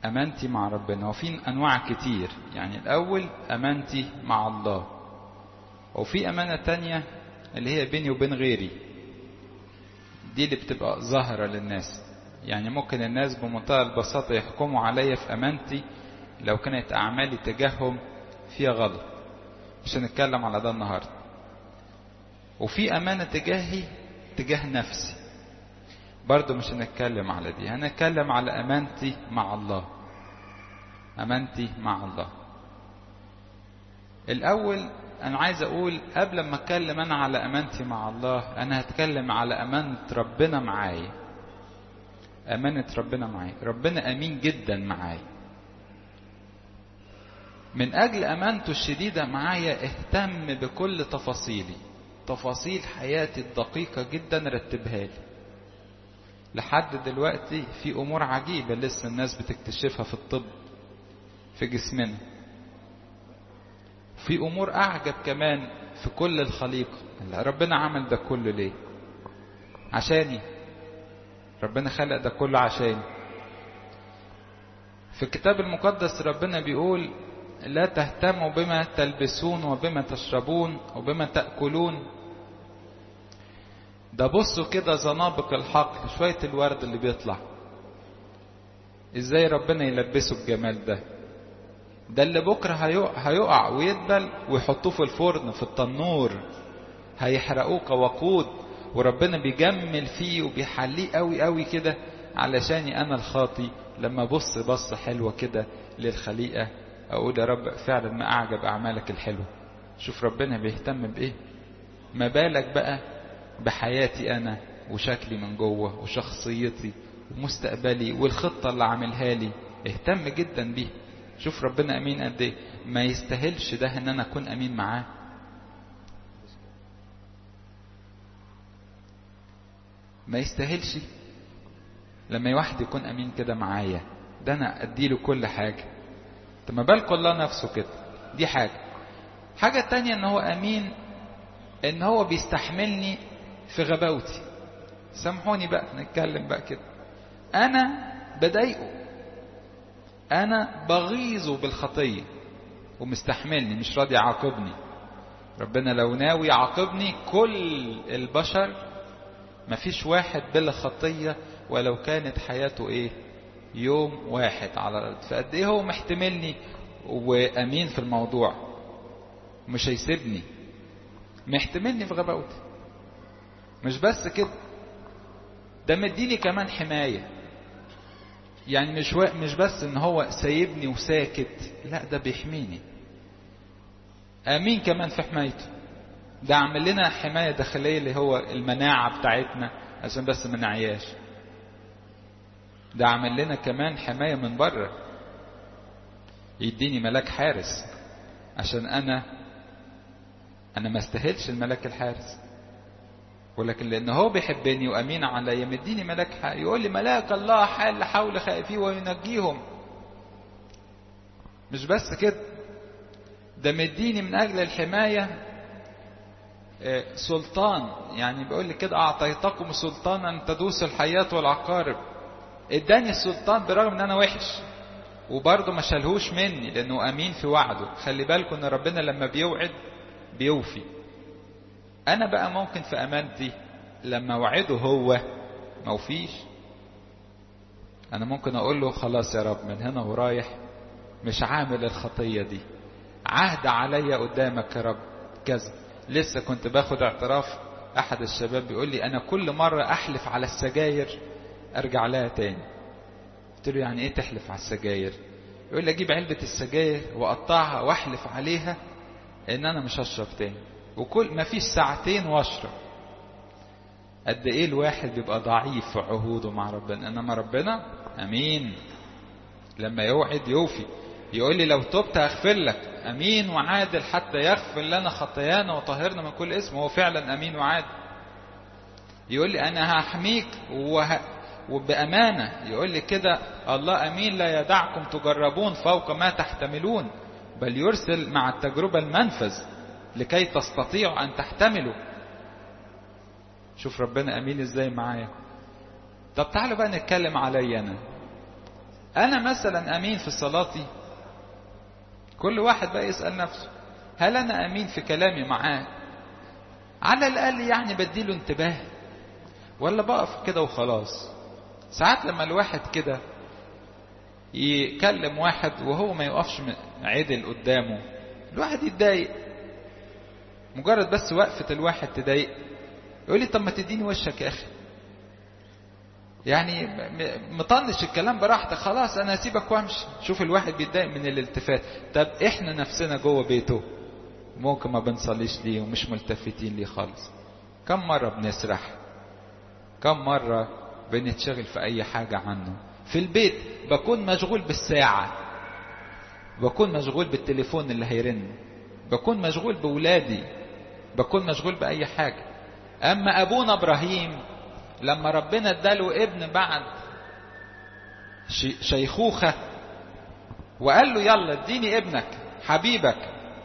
امانتي مع ربنا وفي انواع كتير يعني الاول امانتي مع الله وفي امانة تانية اللي هي بيني وبين غيري دي اللي بتبقى ظاهرة للناس يعني ممكن الناس بمنتهى البساطة يحكموا عليا في امانتي لو كانت اعمالي تجاههم فيها غلط مش هنتكلم على ده النهاردة وفي امانة تجاهي تجاه نفسي برضو مش هنتكلم على دي هنتكلم على امانتي مع الله امانتي مع الله الاول انا عايز اقول قبل ما اتكلم انا على امانتي مع الله انا هتكلم على امانة ربنا معايا امانة ربنا معايا ربنا امين جدا معايا من اجل امانته الشديدة معايا اهتم بكل تفاصيلي تفاصيل حياتي الدقيقة جدا رتبها لي لحد دلوقتي في امور عجيبة لسه الناس بتكتشفها في الطب في جسمنا في امور اعجب كمان في كل الخليقة ربنا عمل ده كله ليه عشاني ربنا خلق ده كله عشاني في الكتاب المقدس ربنا بيقول لا تهتموا بما تلبسون وبما تشربون وبما تأكلون ده بصوا كده زنابق الحقل شوية الورد اللي بيطلع ازاي ربنا يلبسه الجمال ده ده اللي بكرة هيقع ويدبل ويحطوه في الفرن في التنور هيحرقوه كوقود وربنا بيجمل فيه وبيحليه قوي قوي كده علشاني انا الخاطي لما بص بص حلوة كده للخليقة اقول يا رب فعلا ما اعجب اعمالك الحلوة شوف ربنا بيهتم بايه ما بالك بقى بحياتي انا وشكلي من جوه وشخصيتي ومستقبلي والخطة اللي عاملها لي اهتم جدا بيه شوف ربنا امين قد ايه ما يستاهلش ده ان انا اكون امين معاه ما يستاهلش لما واحد يكون امين كده معايا ده انا اديله كل حاجة طب ما بالكم الله نفسه كده دي حاجة حاجة تانية ان هو امين ان هو بيستحملني في غباوتي سامحوني بقى نتكلم بقى كده انا بضايقه انا بغيظه بالخطيه ومستحملني مش راضي يعاقبني ربنا لو ناوي يعاقبني كل البشر مفيش واحد بلا خطيه ولو كانت حياته ايه يوم واحد على الارض فقد ايه هو محتملني وامين في الموضوع مش هيسيبني محتملني في غباوتي مش بس كده ده مديني كمان حمايه يعني مش و... مش بس ان هو سايبني وساكت لا ده بيحميني امين كمان في حمايته ده عامل لنا حمايه داخليه اللي هو المناعه بتاعتنا عشان بس ما نعياش ده عامل لنا كمان حمايه من بره يديني ملاك حارس عشان انا انا ما استاهلش الملاك الحارس ولكن لان هو بيحبني وامين عليا مديني ملاك حق يقول لي ملاك الله حال حول خائفيه وينجيهم مش بس كده ده مديني من اجل الحمايه سلطان يعني بيقول لي كده اعطيتكم سلطانا تدوس الحياه والعقارب اداني السلطان برغم ان انا وحش وبرضه ما شالهوش مني لانه امين في وعده خلي بالكم ان ربنا لما بيوعد بيوفي انا بقى ممكن في امانتي لما وعده هو ما وفيش انا ممكن اقول له خلاص يا رب من هنا ورايح مش عامل الخطيه دي عهد عليا قدامك يا رب كذا لسه كنت باخد اعتراف احد الشباب بيقول لي انا كل مره احلف على السجاير ارجع لها تاني قلت له يعني ايه تحلف على السجاير يقول لي اجيب علبه السجاير واقطعها واحلف عليها ان انا مش هشرب تاني وكل ما فيش ساعتين واشرب قد ايه الواحد بيبقى ضعيف في عهوده مع ربنا انما ربنا امين لما يوعد يوفي يقول لي لو تبت اغفر لك امين وعادل حتى يغفر لنا خطايانا وطهرنا من كل اسم هو فعلا امين وعادل يقول لي انا هحميك وه... وبامانه يقول لي كده الله امين لا يدعكم تجربون فوق ما تحتملون بل يرسل مع التجربه المنفذ لكي تستطيعوا ان تحتملوا شوف ربنا امين ازاي معايا طب تعالوا بقى نتكلم عليا انا انا مثلا امين في صلاتي كل واحد بقى يسأل نفسه هل انا امين في كلامي معاه على الاقل يعني بديله انتباه ولا بقف كده وخلاص ساعات لما الواحد كده يكلم واحد وهو ما يقفش عدل قدامه الواحد يتضايق مجرد بس وقفة الواحد تضايق يقول لي طب ما تديني وشك يا اخي يعني مطنش الكلام براحتك خلاص انا هسيبك وامشي شوف الواحد بيتضايق من الالتفات طب احنا نفسنا جوه بيته ممكن ما بنصليش ليه ومش ملتفتين ليه خالص كم مرة بنسرح كم مرة بنتشغل في اي حاجة عنه في البيت بكون مشغول بالساعة بكون مشغول بالتليفون اللي هيرن بكون مشغول بولادي بكون مشغول بأي حاجة أما أبونا إبراهيم لما ربنا اداله ابن بعد شيخوخة وقال له يلا اديني ابنك حبيبك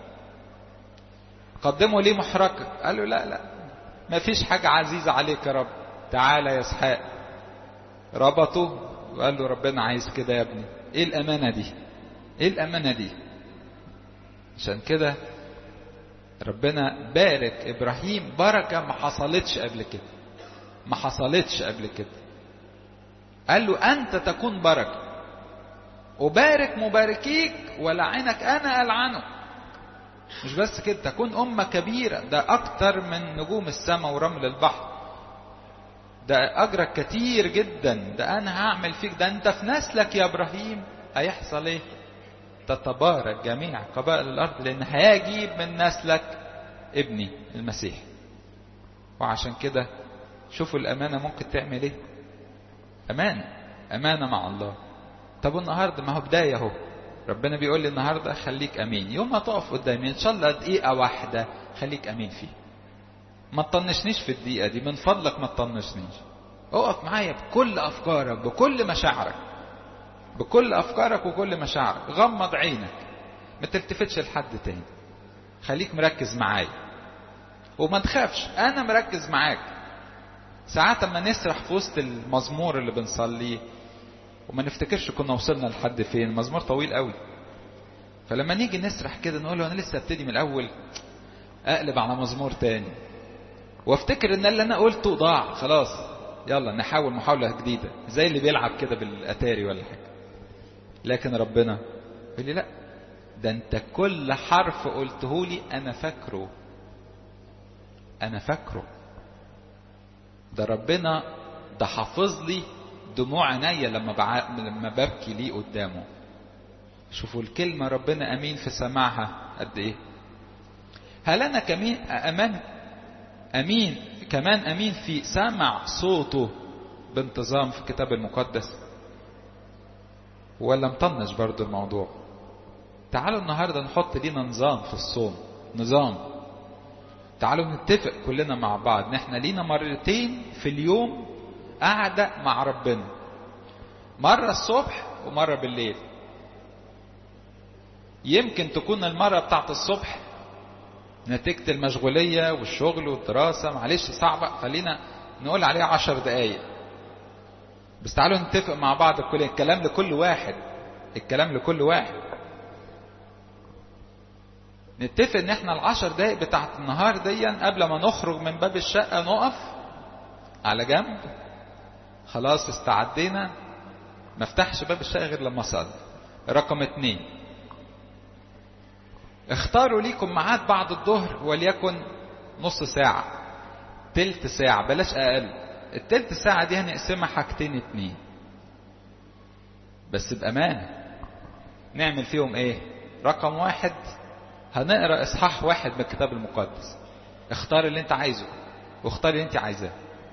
قدمه ليه محرقة قال له لا لا ما فيش حاجة عزيزة عليك يا رب تعالى يا اسحاق ربطه وقال له ربنا عايز كده يا ابني ايه الامانة دي ايه الامانة دي عشان كده ربنا بارك ابراهيم بركة ما حصلتش قبل كده ما حصلتش قبل كده قال له انت تكون بركة وبارك مباركيك ولعنك انا العنه مش بس كده تكون امة كبيرة ده اكتر من نجوم السماء ورمل البحر ده اجرك كتير جدا ده انا هعمل فيك ده انت في نسلك يا ابراهيم هيحصل ايه تتبارك جميع قبائل الارض لان هيجيب من نسلك ابني المسيح وعشان كده شوفوا الامانه ممكن تعمل ايه امانه امانه مع الله طب النهارده ما هو بدايه اهو ربنا بيقول لي النهارده خليك امين يوم ما تقف قدامي ان شاء الله دقيقه واحده خليك امين فيه ما تطنشنيش في الدقيقه دي من فضلك ما تطنشنيش اقف معايا بكل افكارك بكل مشاعرك بكل افكارك وكل مشاعرك غمض عينك ما تلتفتش لحد تاني خليك مركز معايا وما تخافش انا مركز معاك ساعات اما نسرح في وسط المزمور اللي بنصليه وما نفتكرش كنا وصلنا لحد فين المزمور طويل قوي فلما نيجي نسرح كده نقول له انا لسه ابتدي من الاول اقلب على مزمور تاني وافتكر ان اللي انا قلته ضاع خلاص يلا نحاول محاولة جديدة زي اللي بيلعب كده بالاتاري ولا حاجة لكن ربنا يقول لي لا ده انت كل حرف قلته لي انا فاكره انا فاكره ده ربنا ده حافظ لي دموع عينيا لما بع... لما ببكي ليه قدامه شوفوا الكلمة ربنا أمين في سماعها قد إيه هل أنا كمين أمان أمين كمان أمين في سمع صوته بانتظام في الكتاب المقدس ولا مطنش برضو الموضوع تعالوا النهاردة نحط لينا نظام في الصوم نظام تعالوا نتفق كلنا مع بعض ان احنا لينا مرتين في اليوم قاعدة مع ربنا مرة الصبح ومرة بالليل يمكن تكون المرة بتاعت الصبح نتيجة المشغولية والشغل والدراسة معلش صعبة خلينا نقول عليها عشر دقايق بس تعالوا نتفق مع بعض كل الكلام لكل واحد الكلام لكل واحد نتفق ان احنا العشر دقايق بتاعت النهار دي قبل ما نخرج من باب الشقة نقف على جنب خلاص استعدينا ما افتحش باب الشقة غير لما اصلي رقم اتنين اختاروا ليكم ميعاد بعد الظهر وليكن نص ساعة تلت ساعة بلاش اقل التلت ساعة دي هنقسمها حاجتين اتنين بس بأمانة نعمل فيهم ايه رقم واحد هنقرا اصحاح واحد من الكتاب المقدس اختار اللي انت عايزه واختار اللي انت عايزاه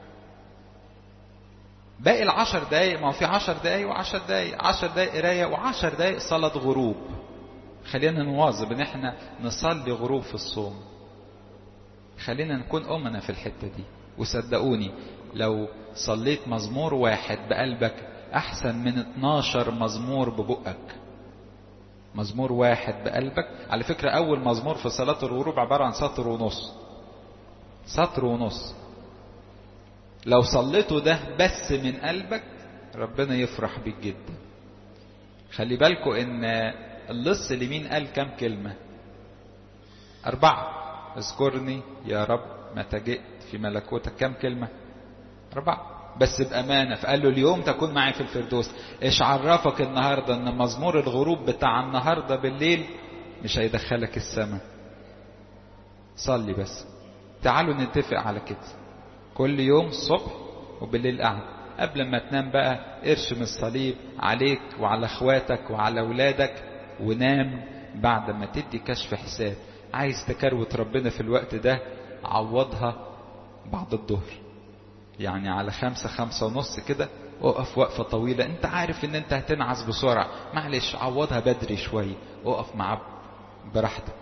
باقي العشر دقايق ما هو في عشر دقايق وعشر دقايق عشر دقايق قراية وعشر دقايق صلاة غروب خلينا نواظب ان احنا نصلي غروب في الصوم خلينا نكون أمنا في الحتة دي وصدقوني لو صليت مزمور واحد بقلبك أحسن من 12 مزمور ببقك مزمور واحد بقلبك على فكرة أول مزمور في صلاة الغروب عبارة عن سطر ونص سطر ونص لو صليته ده بس من قلبك ربنا يفرح بيك جدا خلي بالكم ان اللص اليمين قال كام كلمة أربعة اذكرني يا رب متى جئت في ملكوتك كام كلمة أربعة بس بأمانة فقال له اليوم تكون معي في الفردوس ايش عرفك النهاردة ان مزمور الغروب بتاع النهاردة بالليل مش هيدخلك السماء صلي بس تعالوا نتفق على كده كل يوم الصبح وبالليل قاعد قبل ما تنام بقى ارشم الصليب عليك وعلى اخواتك وعلى اولادك ونام بعد ما تدي كشف حساب عايز تكروت ربنا في الوقت ده عوضها بعد الظهر يعني على خمسة خمسة ونص كده اقف وقفة طويلة انت عارف ان انت هتنعس بسرعة معلش عوضها بدري شوية اقف مع براحتك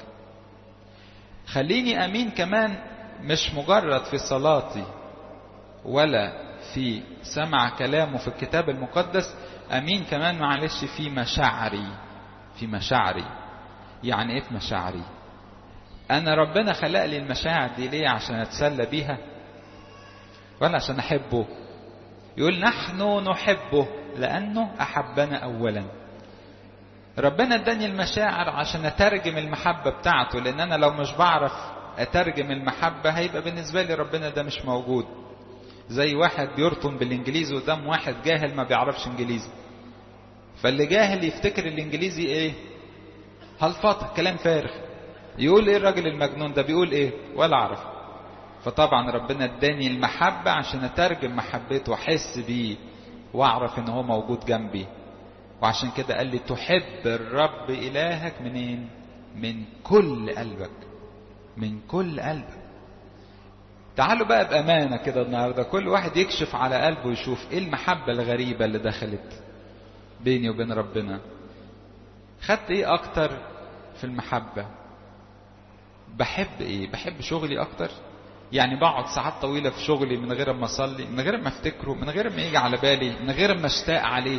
خليني امين كمان مش مجرد في صلاتي ولا في سمع كلامه في الكتاب المقدس امين كمان معلش في مشاعري في مشاعري يعني ايه في مشاعري انا ربنا خلق لي المشاعر دي ليه عشان اتسلى بيها ولا عشان احبه يقول نحن نحبه لانه احبنا اولا ربنا اداني المشاعر عشان اترجم المحبه بتاعته لان انا لو مش بعرف اترجم المحبه هيبقى بالنسبه لي ربنا ده مش موجود زي واحد بيرطن بالانجليزي قدام واحد جاهل ما بيعرفش انجليزي فاللي جاهل يفتكر الانجليزي ايه هلفطه كلام فارغ يقول ايه الراجل المجنون ده بيقول ايه ولا اعرف فطبعا ربنا اداني المحبة عشان اترجم محبته واحس بيه واعرف ان هو موجود جنبي وعشان كده قال لي تحب الرب الهك منين من كل قلبك من كل قلبك تعالوا بقى بأمانة كده النهاردة كل واحد يكشف على قلبه ويشوف ايه المحبة الغريبة اللي دخلت بيني وبين ربنا خدت ايه اكتر في المحبة بحب ايه بحب شغلي اكتر يعني بقعد ساعات طويلة في شغلي من غير ما اصلي من غير ما افتكره من غير ما يجي على بالي من غير ما اشتاق عليه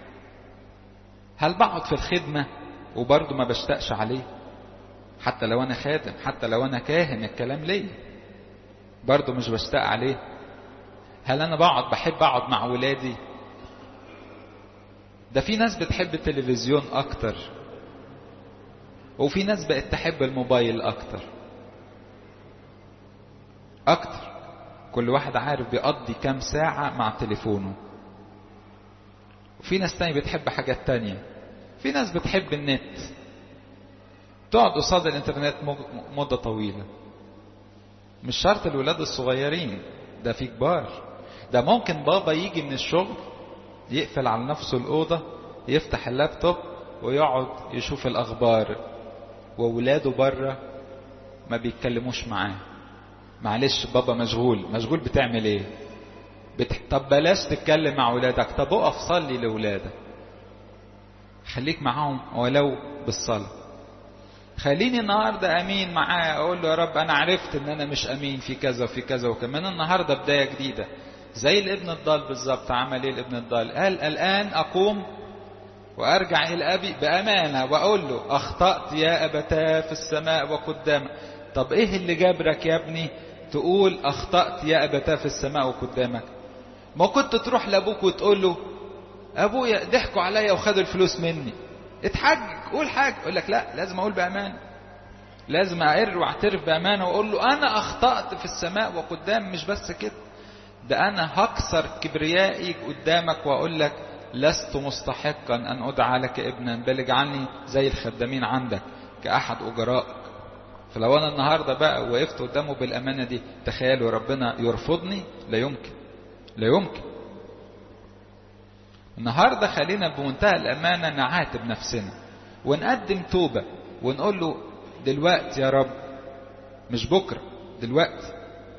هل بقعد في الخدمة وبرضه ما بشتاقش عليه حتى لو انا خادم حتى لو انا كاهن الكلام ليه برضه مش بشتاق عليه هل انا بقعد بحب اقعد مع ولادي ده في ناس بتحب التلفزيون اكتر وفي ناس بقت تحب الموبايل اكتر اكتر كل واحد عارف بيقضي كام ساعة مع تليفونه وفي ناس تانية بتحب حاجات تانية في ناس بتحب النت تقعد قصاد الانترنت مدة طويلة مش شرط الولاد الصغيرين ده في كبار ده ممكن بابا يجي من الشغل يقفل على نفسه الأوضة يفتح اللابتوب ويقعد يشوف الأخبار وولاده بره ما بيتكلموش معاه معلش بابا مشغول مشغول بتعمل ايه بت... طب بلاش تتكلم مع ولادك طب اقف صلي لولادك خليك معاهم ولو بالصلاة خليني النهاردة أمين معاه أقول له يا رب أنا عرفت إن أنا مش أمين في كذا وفي كذا وكمان النهاردة بداية جديدة زي الابن الضال بالظبط عمل إيه الابن الضال قال الآن أقوم وأرجع إلى أبي بأمانة وأقول له أخطأت يا أبتاه في السماء وقدامك طب إيه اللي جابرك يا ابني تقول أخطأت يا أبتاه في السماء وقدامك ما كنت تروح لأبوك وتقول له أبويا ضحكوا عليا وخدوا الفلوس مني اتحجج قول حاجة يقول لك لا لازم أقول بأمانة لازم أقر واعترف بأمانة وأقول له أنا أخطأت في السماء وقدام مش بس كده ده أنا هكسر كبريائي قدامك وأقول لك لست مستحقا أن أدعى لك ابنا بل اجعلني زي الخدامين عندك كأحد أجرائك فلو أنا النهاردة بقى وقفت قدامه بالأمانة دي تخيلوا ربنا يرفضني لا يمكن لا يمكن النهاردة خلينا بمنتهى الأمانة نعاتب نفسنا ونقدم توبة ونقول له دلوقتي يا رب مش بكرة دلوقتي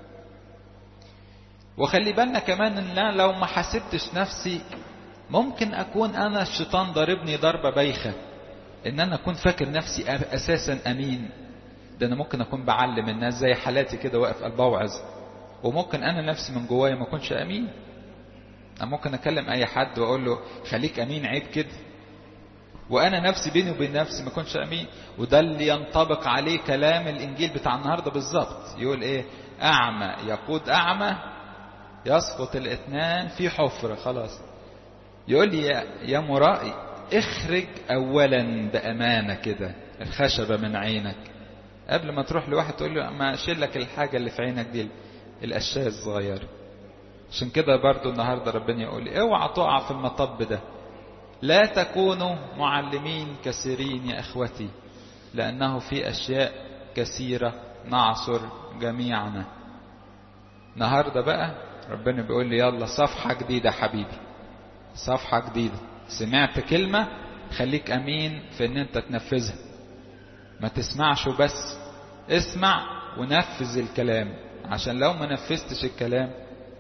وخلي بالنا كمان ان أنا لو ما حسبتش نفسي ممكن اكون انا الشيطان ضاربني ضربة بايخة ان انا اكون فاكر نفسي اساسا امين ده انا ممكن اكون بعلم الناس زي حالاتي كده واقف البوعظ وممكن انا نفسي من جوايا ما اكونش امين انا ممكن اكلم اي حد واقول له خليك امين عيب كده وانا نفسي بيني وبين نفسي ما اكونش امين وده اللي ينطبق عليه كلام الانجيل بتاع النهارده بالظبط يقول ايه اعمى يقود اعمى يسقط الاثنان في حفره خلاص يقول لي يا, يا مرائي اخرج اولا بامانه كده الخشبه من عينك قبل ما تروح لواحد تقول له ما اشيل لك الحاجه اللي في عينك دي الاشياء الصغيره عشان كده برضو النهارده ربنا يقول لي اوعى تقع في المطب ده لا تكونوا معلمين كثيرين يا اخوتي لانه في اشياء كثيره نعصر جميعنا النهارده بقى ربنا بيقول لي يلا صفحه جديده حبيبي صفحه جديده سمعت كلمه خليك امين في ان انت تنفذها ما تسمعش وبس اسمع ونفذ الكلام عشان لو ما نفذتش الكلام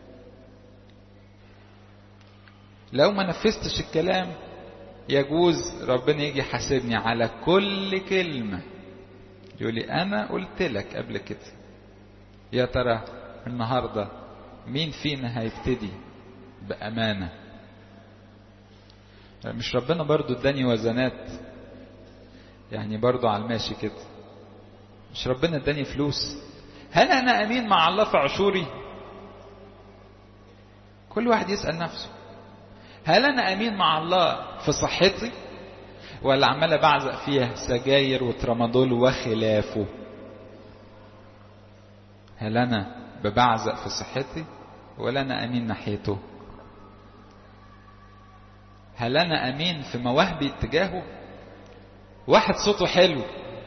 لو ما نفذتش الكلام يجوز ربنا يجي يحاسبني على كل كلمة يقول لي أنا قلت لك قبل كده يا ترى النهاردة مين فينا هيبتدي بأمانة مش ربنا برضو اداني وزنات يعني برضو على الماشي كده مش ربنا اداني فلوس هل انا امين مع الله في عشوري كل واحد يسأل نفسه هل انا امين مع الله في صحتي ولا عمال بعزق فيها سجاير وترامادول وخلافه هل انا ببعزق في صحتي ولا انا امين ناحيته هل انا امين في مواهبي اتجاهه واحد صوته حلو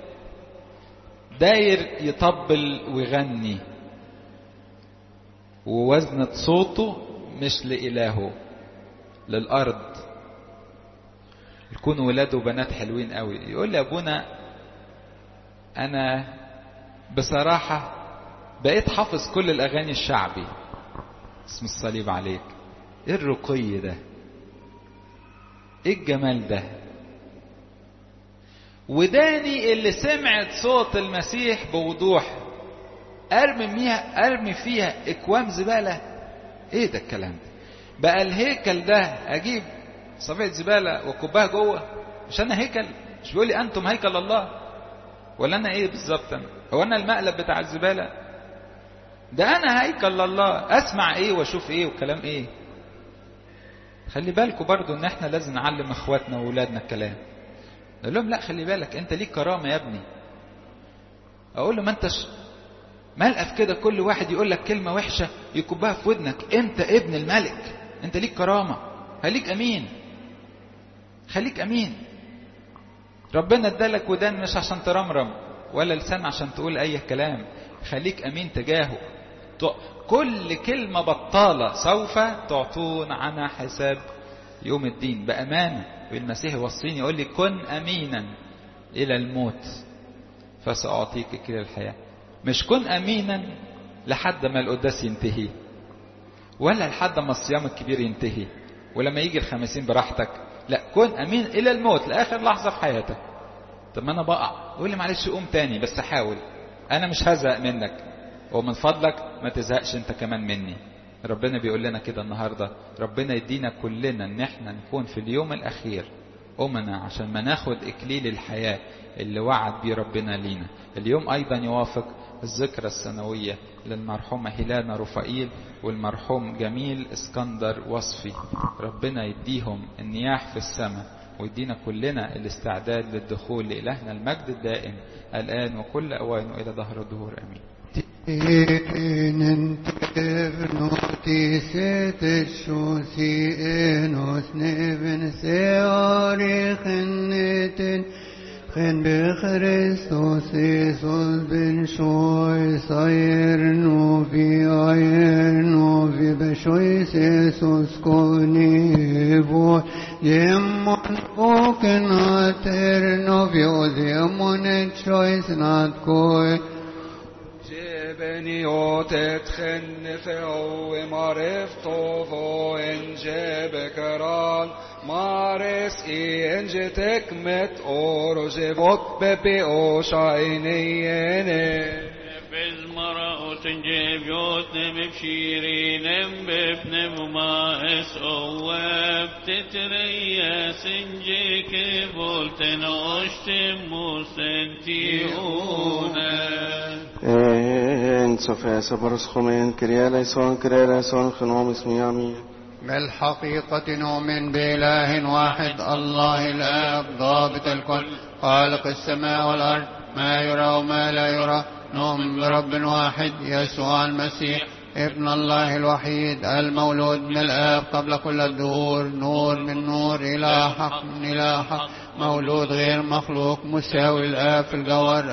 داير يطبل ويغني ووزنة صوته مش لإلهه للأرض يكون ولاده وبنات حلوين قوي يقول لي أبونا أنا بصراحة بقيت حافظ كل الأغاني الشعبي اسم الصليب عليك ايه الرقي ده ايه الجمال ده وداني اللي سمعت صوت المسيح بوضوح ارمي فيها ارمي فيها اكوام زباله ايه ده الكلام ده بقى الهيكل ده اجيب صفيحه زباله واكبها جوه مش انا هيكل مش بيقول لي انتم هيكل الله ولا انا ايه بالظبط انا هو انا المقلب بتاع الزباله ده انا هيكل الله اسمع ايه واشوف ايه وكلام ايه خلي بالكم برضو ان احنا لازم نعلم اخواتنا واولادنا الكلام اقول لهم لا خلي بالك انت ليك كرامه يا ابني اقول له ما انتش ملقف كده كل واحد يقول لك كلمه وحشه يكبها في ودنك انت ابن الملك انت ليك كرامه خليك امين خليك امين ربنا ادالك ودان مش عشان ترمرم ولا لسان عشان تقول اي كلام خليك امين تجاهه كل كلمه بطاله سوف تعطون عنها حساب يوم الدين بامانه والمسيح يوصيني يقول لي كن امينا الى الموت فساعطيك كلا الحياه مش كن امينا لحد ما القداس ينتهي ولا لحد ما الصيام الكبير ينتهي ولما يجي الخمسين براحتك لا كن امين الى الموت لاخر لحظه في حياتك طب ما انا بقع قول لي معلش قوم تاني بس حاول انا مش هزهق منك ومن فضلك ما تزهقش انت كمان مني ربنا بيقول لنا كده النهارده ربنا يدينا كلنا ان احنا نكون في اليوم الاخير امنا عشان ما ناخد اكليل الحياه اللي وعد بيه ربنا لينا اليوم ايضا يوافق الذكرى السنويه للمرحومه هيلانا رفائيل والمرحوم جميل اسكندر وصفي ربنا يديهم النياح في السماء ويدينا كلنا الاستعداد للدخول لإلهنا المجد الدائم الآن وكل أوان وإلى ظهر الدهور أمين Tenen tevnotiset shusi enos neven searichneten Gen be Christus Jesus bin shoy sayer no vi ayer no vi be shoy Jesus koni vo Demon spoken ater no vi o demon choice not koi جبني وتتخن في عو معرف طوفو إن جاب كران مارس إي إن جتك مت أورو جبوت ببي أو شاينيين بالمرأة تنجيب يوتنم بشيرينم ببنم ما اسأواب تتريا سنجيك بولتن أشتم مستنتيونا En Sofia Sabaros Khomen, Kyria Eleison, Kyria Eleison, Genom is Miami. بالحقيقة نؤمن بإله واحد الله الآب ضابط الكل خالق السماء والأرض ما يرى وما لا يرى نؤمن برب واحد يسوع المسيح ابن الله الوحيد المولود من الآب قبل كل الدهور نور من نور إلى حق من إلى حق مولود غير مخلوق مساوي الآب في الجوهر